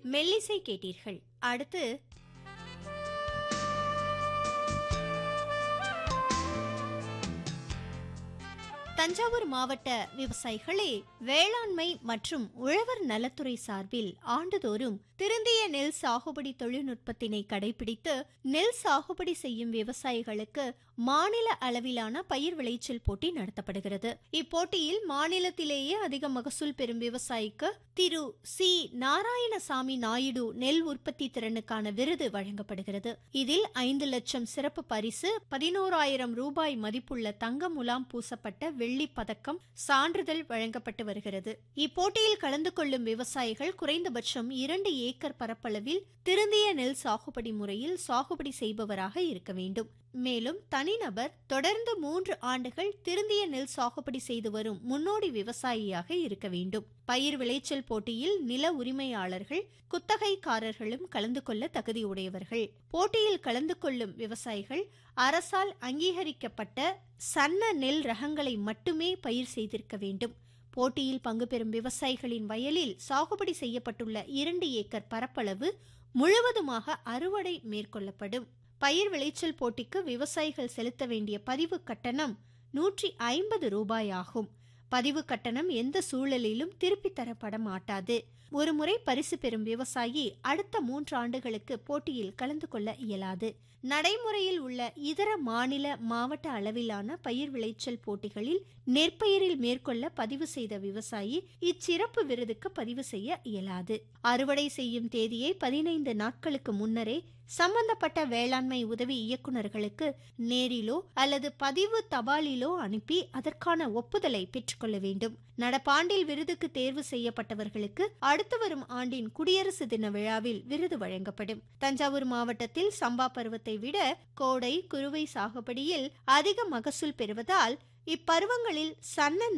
மெல்லிசை கேட்டீர்கள் அடுத்து தஞ்சாவூர் மாவட்ட விவசாயிகளே வேளாண்மை மற்றும் உழவர் நலத்துறை சார்பில் ஆண்டுதோறும் திருந்திய நெல் சாகுபடி தொழில்நுட்பத்தினை கடைபிடித்து நெல் சாகுபடி செய்யும் விவசாயிகளுக்கு மாநில அளவிலான பயிர் விளைச்சல் போட்டி நடத்தப்படுகிறது இப்போட்டியில் மாநிலத்திலேயே அதிக மகசூல் பெறும் விவசாயிக்கு திரு சி நாராயணசாமி நாயுடு நெல் உற்பத்தி திறனுக்கான விருது வழங்கப்படுகிறது இதில் ஐந்து லட்சம் சிறப்பு பரிசு பதினோராயிரம் ரூபாய் மதிப்புள்ள தங்க முலாம் பூசப்பட்ட வெள்ளி பதக்கம் சான்றிதழ் வழங்கப்பட்டு வருகிறது இப்போட்டியில் கலந்து கொள்ளும் விவசாயிகள் குறைந்தபட்சம் இரண்டு ஏக்கர் பரப்பளவில் திருந்திய நெல் சாகுபடி முறையில் சாகுபடி செய்பவராக இருக்க வேண்டும் மேலும் தனிநபர் தொடர்ந்து மூன்று ஆண்டுகள் திருந்திய நெல் சாகுபடி செய்து வரும் முன்னோடி விவசாயியாக இருக்க வேண்டும் பயிர் விளைச்சல் போட்டியில் நில உரிமையாளர்கள் குத்தகைக்காரர்களும் கலந்து கொள்ள தகுதியுடையவர்கள் போட்டியில் கலந்து கொள்ளும் விவசாயிகள் அரசால் அங்கீகரிக்கப்பட்ட சன்ன நெல் ரகங்களை மட்டுமே பயிர் செய்திருக்க வேண்டும் போட்டியில் பங்கு பெறும் விவசாயிகளின் வயலில் சாகுபடி செய்யப்பட்டுள்ள இரண்டு ஏக்கர் பரப்பளவு முழுவதுமாக அறுவடை மேற்கொள்ளப்படும் பயிர் விளைச்சல் போட்டிக்கு விவசாயிகள் செலுத்த வேண்டிய பதிவு கட்டணம் நூற்றி ஐம்பது ரூபாய் ஆகும் பதிவு கட்டணம் எந்த சூழலிலும் திருப்பித் தரப்பட மாட்டாது ஒருமுறை பரிசு பெறும் விவசாயி அடுத்த மூன்று ஆண்டுகளுக்கு போட்டியில் கலந்து கொள்ள இயலாது நடைமுறையில் உள்ள இதர மாநில மாவட்ட அளவிலான பயிர் விளைச்சல் போட்டிகளில் நெற்பயிரில் மேற்கொள்ள பதிவு செய்த விவசாயி இச்சிறப்பு விருதுக்கு பதிவு செய்ய இயலாது அறுவடை செய்யும் தேதியை பதினைந்து நாட்களுக்கு முன்னரே சம்பந்தப்பட்ட வேளாண்மை உதவி இயக்குநர்களுக்கு நேரிலோ அல்லது பதிவு தபாலிலோ அனுப்பி அதற்கான ஒப்புதலை பெற்றுக்கொள்ள வேண்டும் நடப்பாண்டில் விருதுக்கு தேர்வு செய்யப்பட்டவர்களுக்கு அடுத்து வரும் ஆண்டின் குடியரசு தின விழாவில் விருது வழங்கப்படும் தஞ்சாவூர் மாவட்டத்தில் சம்பா பருவத்தை விட கோடை குறுவை சாகுபடியில் அதிக மகசூல் பெறுவதால் இப்பருவங்களில் சன்ன